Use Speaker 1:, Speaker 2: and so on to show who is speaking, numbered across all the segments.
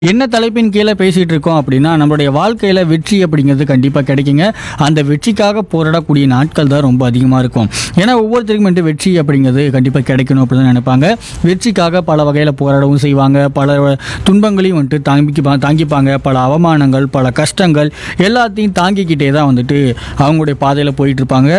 Speaker 1: என்ன தலைப்பின் கீழே பேசிகிட்டு இருக்கோம் அப்படின்னா நம்மளுடைய வாழ்க்கையில் வெற்றி அப்படிங்கிறது கண்டிப்பாக கிடைக்குங்க அந்த வெற்றிக்காக போராடக்கூடிய நாட்கள் தான் ரொம்ப அதிகமாக இருக்கும் ஏன்னா ஒவ்வொருத்தருக்கும் வந்துட்டு வெற்றி அப்படிங்கிறது கண்டிப்பாக கிடைக்கணும் அப்படின்னு தான் நினைப்பாங்க வெற்றிக்காக பல வகையில் போராடவும் செய்வாங்க பல துன்பங்களையும் வந்துட்டு தாங்கி தாங்கிப்பாங்க பல அவமானங்கள் பல கஷ்டங்கள் எல்லாத்தையும் தாங்கிக்கிட்டே தான் வந்துட்டு அவங்களுடைய பாதையில் போயிட்டு இருப்பாங்க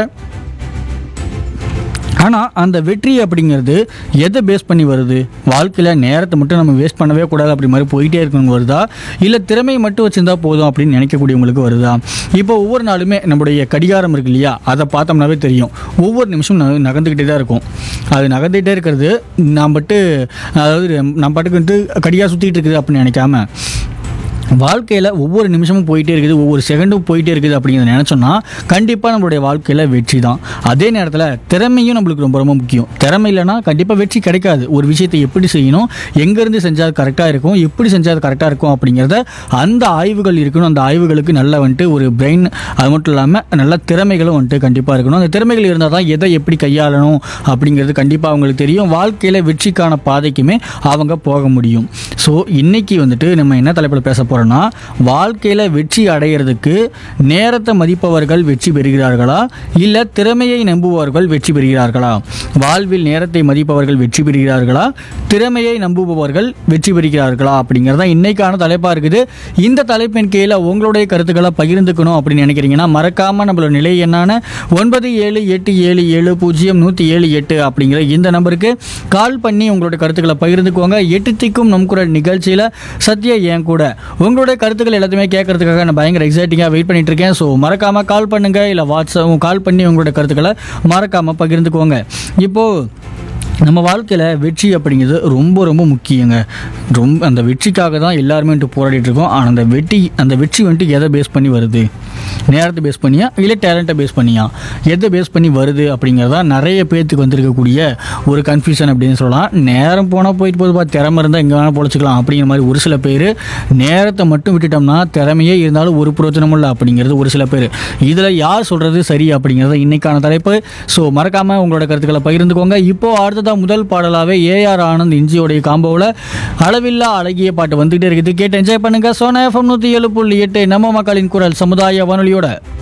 Speaker 1: ஆனால் அந்த வெற்றி அப்படிங்கிறது எதை பேஸ் பண்ணி வருது வாழ்க்கையில் நேரத்தை மட்டும் நம்ம வேஸ்ட் பண்ணவே கூடாது அப்படி மாதிரி போயிட்டே இருக்கணும் வருதா இல்லை திறமையை மட்டும் வச்சிருந்தா போதும் அப்படின்னு நினைக்கக்கூடியவங்களுக்கு வருதா இப்போ ஒவ்வொரு நாளுமே நம்முடைய கடிகாரம் இருக்கு இல்லையா அதை பார்த்தோம்னாவே தெரியும் ஒவ்வொரு நிமிஷம் நக- நகர்ந்துக்கிட்டே தான் இருக்கும் அது நகர்ந்துகிட்டே இருக்கிறது நான் பட்டு அதாவது நம்ம பாட்டுக்கு வந்து கடிகாரம் சுற்றிட்டு இருக்குது அப்படின்னு நினைக்காம வாழ்க்கையில் ஒவ்வொரு நிமிஷமும் போயிட்டே இருக்குது ஒவ்வொரு செகண்டும் போயிட்டே இருக்குது அப்படிங்கிறத நினச்சோன்னா கண்டிப்பாக நம்மளுடைய வாழ்க்கையில் வெற்றி தான் அதே நேரத்தில் திறமையும் நம்மளுக்கு ரொம்ப ரொம்ப முக்கியம் திறமை இல்லைன்னா கண்டிப்பாக வெற்றி கிடைக்காது ஒரு விஷயத்தை எப்படி செய்யணும் எங்கேருந்து செஞ்சால் கரெக்டாக இருக்கும் எப்படி செஞ்சால் கரெக்டாக இருக்கும் அப்படிங்கிறத அந்த ஆய்வுகள் இருக்கணும் அந்த ஆய்வுகளுக்கு நல்ல வந்துட்டு ஒரு பிரெயின் அது மட்டும் இல்லாமல் நல்ல திறமைகளும் வந்துட்டு கண்டிப்பாக இருக்கணும் அந்த திறமைகள் இருந்தால் தான் எதை எப்படி கையாளணும் அப்படிங்கிறது கண்டிப்பாக அவங்களுக்கு தெரியும் வாழ்க்கையில் வெற்றிக்கான பாதைக்குமே அவங்க போக முடியும் ஸோ இன்னைக்கு வந்துட்டு நம்ம என்ன தலைப்பில் பேச போகிறோம்னா வாழ்க்கையில் வெற்றி அடையிறதுக்கு நேரத்தை மதிப்பவர்கள் வெற்றி பெறுகிறார்களா இல்லை திறமையை நம்புபவர்கள் வெற்றி பெறுகிறார்களா வாழ்வில் நேரத்தை மதிப்பவர்கள் வெற்றி பெறுகிறார்களா திறமையை நம்புபவர்கள் வெற்றி பெறுகிறார்களா அப்படிங்கிறது தான் இன்னைக்கான தலைப்பாக இருக்குது இந்த தலைப்பின் கீழே உங்களுடைய கருத்துக்களை பகிர்ந்துக்கணும் அப்படின்னு நினைக்கிறீங்கன்னா மறக்காமல் நம்மளோட நிலை என்னான ஒன்பது ஏழு எட்டு ஏழு ஏழு பூஜ்ஜியம் நூற்றி ஏழு எட்டு அப்படிங்கிற இந்த நம்பருக்கு கால் பண்ணி உங்களுடைய கருத்துக்களை பகிர்ந்துக்கோங்க எட்டு திக்கும் நம் குரல் நிகழ்ச்சியில் சத்யா என் கூட உங்களுடைய கருத்துக்கள் எல்லாத்தையுமே கேட்கறதுக்காக நான் பயங்கர எக்ஸைட்டிங்காக வெயிட் பண்ணிட்டு இருக்கேன் ஸோ மறக்காமல் கால் பண்ணுங்க இல்லை வாட்ஸ்அப் கால் பண்ணி உங்களுடைய கருத்துக்களை மறக்காமல் பகிர்ந்துக்கோங்க இப்போது நம்ம வாழ்க்கையில் வெற்றி அப்படிங்கிறது ரொம்ப ரொம்ப முக்கியங்க ரொம்ப அந்த வெற்றிக்காக தான் எல்லாருமே வந்துட்டு போராடிட்டு இருக்கோம் ஆனால் அந்த வெற்றி அந்த வெற்றி வந்துட்டு எதை பேஸ் பண்ணி வருது நேரத்தை பேஸ் பண்ணியா இல்லை டேலண்ட்டை பேஸ் பண்ணியா எதை பேஸ் பண்ணி வருது அப்படிங்கிறதா நிறைய பேர்த்துக்கு வந்திருக்கக்கூடிய ஒரு கன்ஃபியூஷன் அப்படின்னு சொல்லலாம் நேரம் போனால் போயிட்டு போதுப்பா திறமை இருந்தால் எங்கே வேணால் பொழைச்சிக்கலாம் அப்படிங்கிற மாதிரி ஒரு சில பேர் நேரத்தை மட்டும் விட்டுட்டோம்னா திறமையே இருந்தாலும் ஒரு பிரயோஜனமும் இல்லை அப்படிங்கிறது ஒரு சில பேர் இதில் யார் சொல்கிறது சரி அப்படிங்கிறது இன்னைக்கான தலைப்பு ஸோ மறக்காமல் உங்களோட கருத்துக்களை பகிர்ந்துக்கோங்க இப்போ அடுத்ததாக முதல் பாடலாகவே ஏஆர் ஆனந்த் இஞ்சியோடைய காம்போவில் அளவில்லா அழகிய பாட்டு வந்துகிட்டே இருக்குது கேட்டு என்ஜாய் பண்ணுங்க சோனா எஃப்எம் நூற்றி ஏழு புள்ளி எட்டு நம்ம மக்களின் குரல் சமுதாய வானொலியோட